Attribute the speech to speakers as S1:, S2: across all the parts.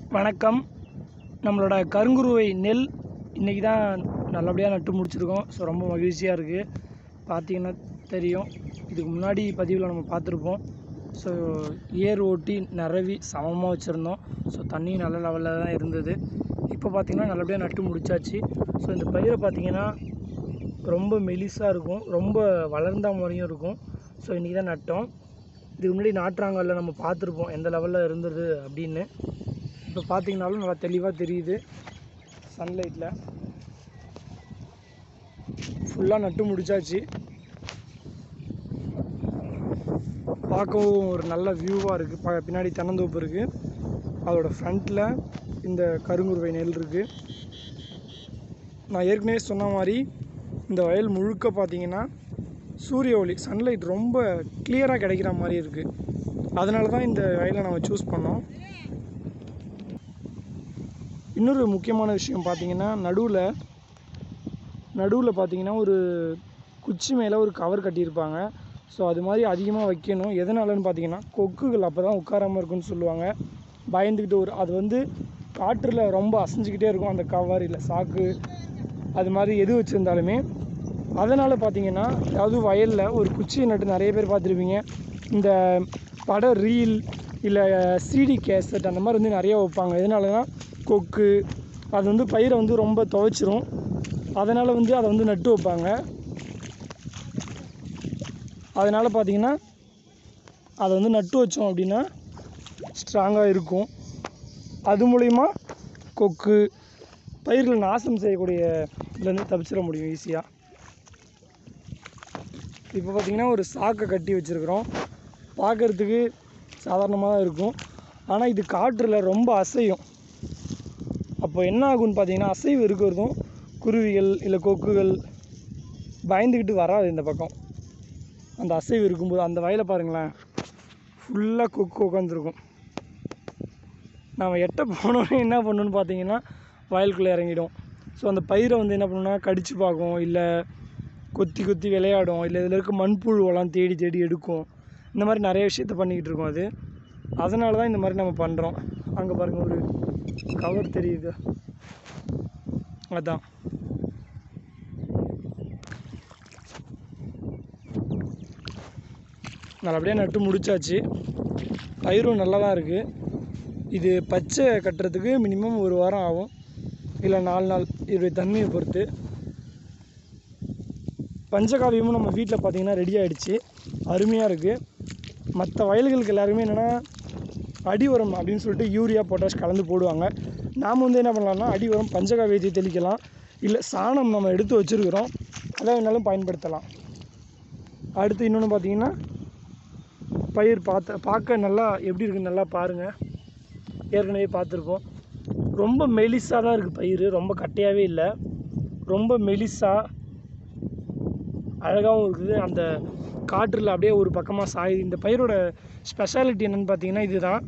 S1: வணக்கம் நம்மளோட கருங்குருவை நெல் இன்றைக்கி தான் நல்லபடியாக நட்டு முடிச்சிருக்கோம் ஸோ ரொம்ப மகிழ்ச்சியாக இருக்குது பார்த்தீங்கன்னா தெரியும் இதுக்கு முன்னாடி பதிவில் நம்ம பார்த்துருப்போம் ஸோ ஏர் ஓட்டி நிரவி சமமாக வச்சுருந்தோம் ஸோ தண்ணி நல்ல லெவலில் தான் இருந்தது இப்போ பார்த்தீங்கன்னா நல்லபடியாக நட்டு முடிச்சாச்சு ஸோ இந்த பயிரை பார்த்தீங்கன்னா ரொம்ப மெலிசாக இருக்கும் ரொம்ப வளர்ந்த மாதிரியும் இருக்கும் ஸோ இன்றைக்கி தான் நட்டோம் இதுக்கு முன்னாடி நாட்டுறாங்கல்ல நம்ம பார்த்துருப்போம் எந்த லெவலில் இருந்தது அப்படின்னு இப்போ பார்த்தீங்கனாலும் நல்லா தெளிவாக தெரியுது சன்லைட்டில் ஃபுல்லாக நட்டு முடிச்சாச்சு பார்க்கவும் ஒரு நல்ல வியூவாக இருக்குது ப பின்னாடி தென்னந்தோப்பு இருக்குது அதோட ஃப்ரண்ட்டில் இந்த கருங்குருவை நெல் இருக்குது நான் ஏற்கனவே சொன்ன மாதிரி இந்த வயல் முழுக்க பார்த்தீங்கன்னா சூரிய ஒளி சன்லைட் ரொம்ப கிளியராக கிடைக்கிற மாதிரி இருக்குது அதனால தான் இந்த வயலை நம்ம சூஸ் பண்ணோம் இன்னொரு முக்கியமான விஷயம் பார்த்தீங்கன்னா நடுவில் நடுவில் பார்த்தீங்கன்னா ஒரு குச்சி மேலே ஒரு கவர் கட்டியிருப்பாங்க ஸோ அது மாதிரி அதிகமாக வைக்கணும் எதனாலன்னு பார்த்தீங்கன்னா கொக்குகள் அப்போ தான் உட்காராமல் இருக்குன்னு சொல்லுவாங்க பயந்துக்கிட்டு ஒரு அது வந்து காற்றில் ரொம்ப அசைஞ்சிக்கிட்டே இருக்கும் அந்த கவர் இல்லை சாக்கு அது மாதிரி எது வச்சுருந்தாலுமே அதனால் பார்த்தீங்கன்னா அதாவது வயலில் ஒரு குச்சியை நட்டு நிறைய பேர் பார்த்துருப்பீங்க இந்த பட ரீல் இல்லை சிடி கேசட் அந்த மாதிரி வந்து நிறைய வைப்பாங்க எதனாலனா கொக்கு அது வந்து பயிரை வந்து ரொம்ப துவைச்சிரும் அதனால் வந்து அதை வந்து நட்டு வைப்பாங்க அதனால் பார்த்தீங்கன்னா அதை வந்து நட்டு வச்சோம் அப்படின்னா ஸ்ட்ராங்காக இருக்கும் அது மூலிமா கொக்கு பயிர்களை நாசம் செய்யக்கூடிய இதுலேருந்து தப்பிச்சிட முடியும் ஈஸியாக இப்போ பார்த்தீங்கன்னா ஒரு சாக்கை கட்டி வச்சுருக்குறோம் பார்க்குறதுக்கு சாதாரணமாக தான் இருக்கும் ஆனால் இது காற்றில் ரொம்ப அசையும் அப்போ என்ன ஆகும்னு பார்த்தீங்கன்னா அசைவு இருக்கிறதும் குருவிகள் இல்லை கொக்குகள் பயந்துக்கிட்டு வராது இந்த பக்கம் அந்த அசைவு இருக்கும்போது அந்த வயலை பாருங்களேன் ஃபுல்லாக கொக்கு உட்காந்துருக்கும் நம்ம எட்ட போனோன்னே என்ன பண்ணணும்னு பார்த்தீங்கன்னா வயலுக்குள்ளே இறங்கிடும் ஸோ அந்த பயிரை வந்து என்ன பண்ணுன்னா கடிச்சு பார்க்கும் இல்லை கொத்தி கொத்தி விளையாடும் இல்லை இதில் இருக்க மண்புழுவெல்லாம் தேடி தேடி எடுக்கும் இந்த மாதிரி நிறைய விஷயத்த பண்ணிக்கிட்டு இருக்கோம் அது அதனால தான் இந்த மாதிரி நம்ம பண்ணுறோம் அங்கே பாருங்கள் ஒரு கவர் தெரியுது அதான் நல்லபடியாக நட்டு முடிச்சாச்சு பயிரும் நல்லா தான் இருக்குது இது பச்சை கட்டுறதுக்கு மினிமம் ஒரு வாரம் ஆகும் இல்லை நாலு நாள் இதோடைய தன்மையை பொறுத்து பஞ்சகாவியமும் நம்ம வீட்டில் பார்த்தீங்கன்னா ரெடி ஆகிடுச்சு அருமையாக இருக்குது மற்ற வயல்களுக்கு எல்லாருமே என்னென்னா அடி உரம் அப்படின்னு சொல்லிட்டு யூரியா பொட்டாஷ் கலந்து போடுவாங்க நாம் வந்து என்ன பண்ணலாம்னா அடி உரம் பஞ்சகாவியத்தை தெளிக்கலாம் இல்லை சாணம் நம்ம எடுத்து வச்சுருக்கிறோம் அதை வேணாலும் பயன்படுத்தலாம் அடுத்து இன்னொன்று பார்த்தீங்கன்னா பயிர் பார்த்த பார்க்க நல்லா எப்படி இருக்குன்னு நல்லா பாருங்கள் ஏற்கனவே பார்த்துருப்போம் ரொம்ப மெலிசாக தான் இருக்குது பயிர் ரொம்ப கட்டையாகவே இல்லை ரொம்ப மெலிசாக அழகாகவும் இருக்குது அந்த காற்றில் அப்படியே ஒரு பக்கமாக சாயுது இந்த பயிரோட ஸ்பெஷாலிட்டி என்னென்னு பார்த்தீங்கன்னா இதுதான்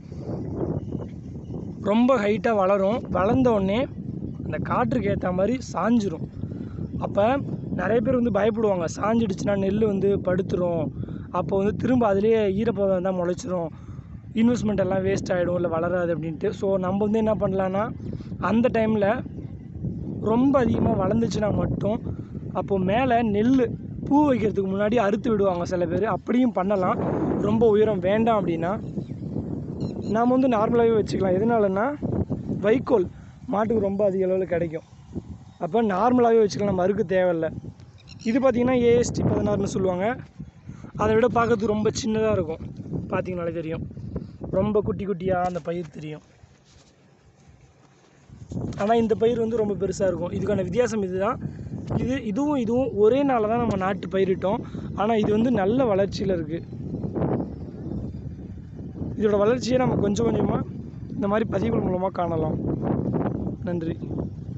S1: ரொம்ப ஹைட்டாக வளரும் வளர்ந்த உடனே அந்த காற்றுக்கு ஏற்ற மாதிரி சாஞ்சிரும் அப்போ நிறைய பேர் வந்து பயப்படுவாங்க சாஞ்சிடுச்சுன்னா நெல் வந்து படுத்துரும் அப்போ வந்து திரும்ப அதுலேயே ஈரப்பதம் இருந்தால் முளைச்சிரும் இன்வெஸ்ட்மெண்ட் எல்லாம் வேஸ்ட் ஆகிடும் இல்லை வளராது அப்படின்ட்டு ஸோ நம்ம வந்து என்ன பண்ணலான்னா அந்த டைமில் ரொம்ப அதிகமாக வளர்ந்துச்சுன்னா மட்டும் அப்போது மேலே நெல் பூ வைக்கிறதுக்கு முன்னாடி அறுத்து விடுவாங்க சில பேர் அப்படியும் பண்ணலாம் ரொம்ப உயரம் வேண்டாம் அப்படின்னா நாம் வந்து நார்மலாகவே வச்சுக்கலாம் எதனாலன்னா வைக்கோல் மாட்டுக்கு ரொம்ப அதிக அளவில் கிடைக்கும் அப்போ நார்மலாகவே வச்சுக்கலாம் நம்ம அறுக்க தேவையில்லை இது பார்த்திங்கன்னா ஏஎஸ்டி பதினாறுன்னு சொல்லுவாங்க அதை விட பார்க்கறதுக்கு ரொம்ப சின்னதாக இருக்கும் பார்த்தீங்கனாலே தெரியும் ரொம்ப குட்டி குட்டியாக அந்த பயிர் தெரியும் ஆனால் இந்த பயிர் வந்து ரொம்ப பெருசாக இருக்கும் இதுக்கான வித்தியாசம் இதுதான் இது இதுவும் இதுவும் ஒரே நாளில் தான் நம்ம நாட்டு பயிரிட்டோம் ஆனால் இது வந்து நல்ல வளர்ச்சியில் இருக்குது இதோட வளர்ச்சியை நம்ம கொஞ்சம் கொஞ்சமாக இந்த மாதிரி பதிவுகள் மூலமாக காணலாம் நன்றி